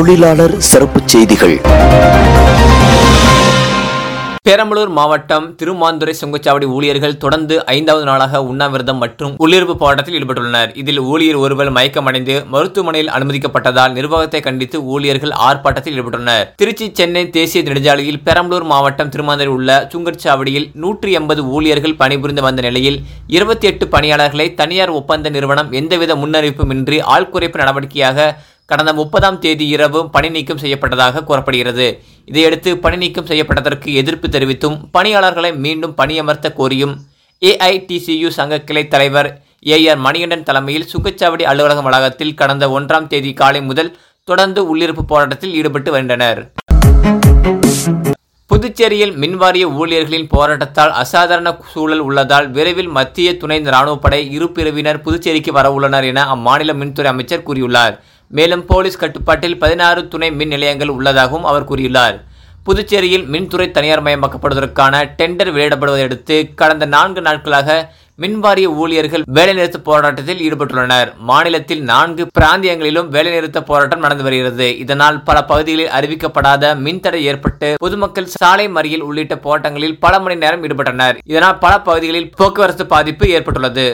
தொழிலாளர் சிறப்புச் செய்திகள் பெரம்பலூர் மாவட்டம் திருமாந்துறை சுங்கச்சாவடி ஊழியர்கள் தொடர்ந்து ஐந்தாவது நாளாக உண்ணாவிரதம் மற்றும் உள்ளிருப்பு போராட்டத்தில் ஈடுபட்டுள்ளனர் இதில் ஊழியர் ஒருவர் மயக்கமடைந்து மருத்துவமனையில் அனுமதிக்கப்பட்டதால் நிர்வாகத்தை கண்டித்து ஊழியர்கள் ஆர்ப்பாட்டத்தில் ஈடுபட்டுள்ளனர் திருச்சி சென்னை தேசிய நெடுஞ்சாலையில் பெரம்பலூர் மாவட்டம் திருமாந்துறை உள்ள சுங்கச்சாவடியில் நூற்றி எண்பது ஊழியர்கள் பணிபுரிந்து வந்த நிலையில் இருபத்தி எட்டு பணியாளர்களை தனியார் ஒப்பந்த நிறுவனம் எந்தவித முன்னறிவிப்புமின்றி ஆள்குறைப்பு நடவடிக்கையாக கடந்த முப்பதாம் தேதி இரவு பணி நீக்கம் செய்யப்பட்டதாக கூறப்படுகிறது இதையடுத்து பணி நீக்கம் செய்யப்பட்டதற்கு எதிர்ப்பு தெரிவித்தும் பணியாளர்களை மீண்டும் பணியமர்த்த கோரியும் ஏஐடிசியு சங்க கிளை தலைவர் ஏ ஆர் மணிகண்டன் தலைமையில் சுங்கச்சாவடி அலுவலக வளாகத்தில் கடந்த ஒன்றாம் தேதி காலை முதல் தொடர்ந்து உள்ளிருப்பு போராட்டத்தில் ஈடுபட்டு வருகின்றனர் புதுச்சேரியில் மின்வாரிய ஊழியர்களின் போராட்டத்தால் அசாதாரண சூழல் உள்ளதால் விரைவில் மத்திய துணை ராணுவப்படை இரு பிரிவினர் புதுச்சேரிக்கு வரவுள்ளனர் என அம்மாநில மின்துறை அமைச்சர் கூறியுள்ளார் மேலும் போலீஸ் கட்டுப்பாட்டில் பதினாறு துணை மின் நிலையங்கள் உள்ளதாகவும் அவர் கூறியுள்ளார் புதுச்சேரியில் மின்துறை தனியார் மயமாக்கப்படுவதற்கான டெண்டர் வெளியிடப்படுவதை அடுத்து கடந்த நான்கு நாட்களாக மின்வாரிய ஊழியர்கள் வேலைநிறுத்த போராட்டத்தில் ஈடுபட்டுள்ளனர் மாநிலத்தில் நான்கு பிராந்தியங்களிலும் வேலைநிறுத்த போராட்டம் நடந்து வருகிறது இதனால் பல பகுதிகளில் அறிவிக்கப்படாத மின்தடை ஏற்பட்டு பொதுமக்கள் சாலை மறியல் உள்ளிட்ட போராட்டங்களில் பல மணி நேரம் ஈடுபட்டனர் இதனால் பல பகுதிகளில் போக்குவரத்து பாதிப்பு ஏற்பட்டுள்ளது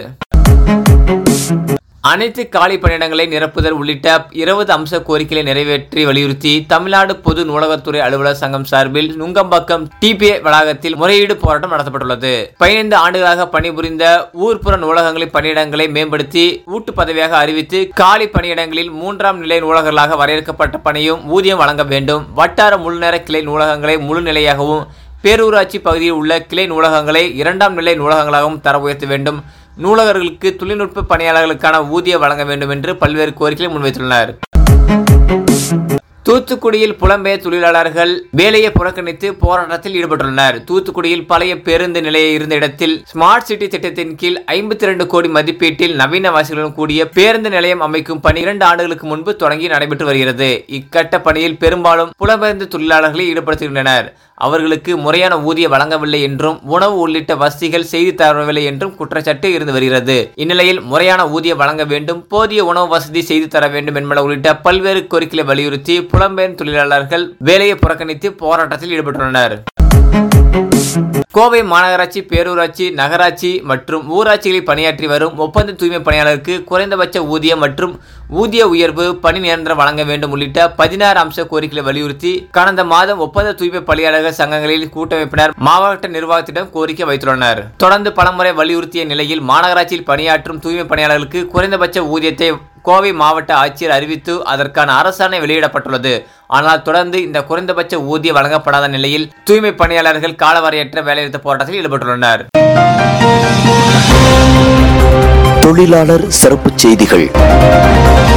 அனைத்து காலி பணியிடங்களை நிரப்புதல் உள்ளிட்ட இருபது அம்ச கோரிக்கைகளை நிறைவேற்றி வலியுறுத்தி தமிழ்நாடு பொது நூலகத்துறை அலுவலர் சங்கம் சார்பில் நுங்கம்பாக்கம் டிபிஏ வளாகத்தில் முறையீடு போராட்டம் நடத்தப்பட்டுள்ளது பதினைந்து ஆண்டுகளாக பணிபுரிந்த ஊர்ப்புற நூலகங்களின் பணியிடங்களை மேம்படுத்தி ஊட்டு பதவியாக அறிவித்து காலி பணியிடங்களில் மூன்றாம் நிலை நூலகர்களாக வரையறுக்கப்பட்ட பணியும் ஊதியம் வழங்க வேண்டும் வட்டார முழுநேர கிளை நூலகங்களை முழு நிலையாகவும் பேரூராட்சி பகுதியில் உள்ள கிளை நூலகங்களை இரண்டாம் நிலை நூலகங்களாகவும் தர உயர்த்த வேண்டும் நூலகர்களுக்கு தொழில்நுட்ப பணியாளர்களுக்கான ஊதியம் வழங்க வேண்டும் என்று பல்வேறு கோரிக்கைகளை முன்வைத்துள்ளனர் தூத்துக்குடியில் புலம்பெயர் தொழிலாளர்கள் வேலையை புறக்கணித்து போராட்டத்தில் ஈடுபட்டுள்ளனர் தூத்துக்குடியில் பழைய பேருந்து நிலைய இருந்த இடத்தில் ஸ்மார்ட் சிட்டி திட்டத்தின் கீழ் ஐம்பத்தி ரெண்டு கோடி மதிப்பீட்டில் நவீன வசதிகளுடன் கூடிய பேருந்து நிலையம் அமைக்கும் பணி இரண்டு ஆண்டுகளுக்கு முன்பு தொடங்கி நடைபெற்று வருகிறது இக்கட்ட பணியில் பெரும்பாலும் புலம்பெயர்ந்த தொழிலாளர்களை ஈடுபடுத்துகின்றனர் அவர்களுக்கு முறையான ஊதியம் வழங்கவில்லை என்றும் உணவு உள்ளிட்ட வசதிகள் செய்து தரவில்லை என்றும் குற்றச்சாட்டு இருந்து வருகிறது இந்நிலையில் முறையான ஊதியம் வழங்க வேண்டும் போதிய உணவு வசதி செய்து தர வேண்டும் என்பன உள்ளிட்ட பல்வேறு கோரிக்கைகளை வலியுறுத்தி புலம்பெயர் தொழிலாளர்கள் வேலையை புறக்கணித்து போராட்டத்தில் ஈடுபட்டுள்ளனர் கோவை மாநகராட்சி பேரூராட்சி நகராட்சி மற்றும் ஊராட்சிகளில் பணியாற்றி வரும் ஒப்பந்த தூய்மை பணியாளருக்கு குறைந்தபட்ச ஊதியம் மற்றும் ஊதிய உயர்வு பணி நிரந்தரம் வழங்க வேண்டும் உள்ளிட்ட பதினாறு அம்ச கோரிக்கைகளை வலியுறுத்தி கடந்த மாதம் ஒப்பந்த தூய்மை பணியாளர்கள் சங்கங்களில் கூட்டமைப்பினர் மாவட்ட நிர்வாகத்திடம் கோரிக்கை வைத்துள்ளனர் தொடர்ந்து பலமுறை வலியுறுத்திய நிலையில் மாநகராட்சியில் பணியாற்றும் தூய்மை பணியாளர்களுக்கு குறைந்தபட்ச ஊதியத்தை கோவை மாவட்ட ஆட்சியர் அறிவித்து அதற்கான அரசாணை வெளியிடப்பட்டுள்ளது ஆனால் தொடர்ந்து இந்த குறைந்தபட்ச ஊதியம் வழங்கப்படாத நிலையில் தூய்மை பணியாளர்கள் காலவரையற்ற வேலைநிறுத்த போராட்டத்தில் ஈடுபட்டுள்ளனர் தொழிலாளர் சிறப்புச் செய்திகள்